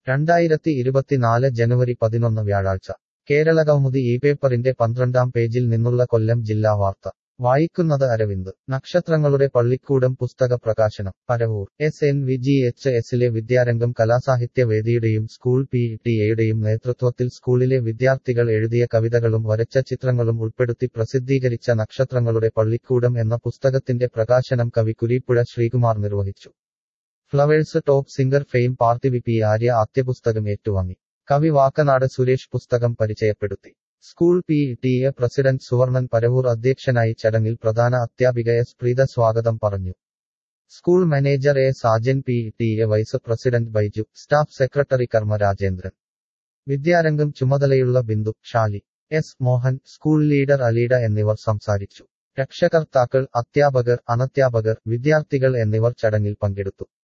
രണ്ടായിരത്തി ഇരുപത്തിനാല് ജനുവരി പതിനൊന്ന് വ്യാഴാഴ്ച കേരളകൗമുദി ഈ പേപ്പറിന്റെ പന്ത്രണ്ടാം പേജിൽ നിന്നുള്ള കൊല്ലം ജില്ലാ വാർത്ത വായിക്കുന്നത് അരവിന്ദ് നക്ഷത്രങ്ങളുടെ പള്ളിക്കൂടം പുസ്തക പ്രകാശനം Paravur S N V G H എസിലെ വിദ്യാരംഗം കലാസാഹിത്യ വേദിയുടെയും സ്കൂൾ പി ടി എയുടെയും നേതൃത്വത്തിൽ സ്കൂളിലെ വിദ്യാർത്ഥികൾ എഴുതിയ കവിതകളും വരച്ച ചിത്രങ്ങളും ഉൾപ്പെടുത്തി പ്രസിദ്ധീകരിച്ച നക്ഷത്രങ്ങളുടെ പള്ളിക്കൂടം എന്ന പുസ്തകത്തിന്റെ പ്രകാശനം കവി കുരീപ്പുഴ ശ്രീകുമാർ നിർവഹിച്ചു Flowers top singer fame Parthivi P Arya ആദ്യപുസ്തകം ഏറ്റുവാങ്ങി കവി വാക്കനാട് സുരേഷ് പുസ്തകം പരിചയപ്പെടുത്തി school P T A president Suvarnan Paravur അധ്യക്ഷനായി ചടങ്ങിൽ പ്രധാന അധ്യാപിക എസ് പ്രീത സ്വാഗതം പറഞ്ഞു school manager A Sajan P T A vice president Baiju staff secretary Karma Rajendran Vidyarangam ചുമതലയുള്ള Bindu Shali S Mohan school leader Aleeda എന്നിവർ സംസാരിച്ചു രക്ഷകർത്താക്കൾ അധ്യാപകർ അനധ്യാപകർ വിദ്യാർത്ഥികൾ എന്നിവർ ചടങ്ങിൽ പങ്കെടുത്തു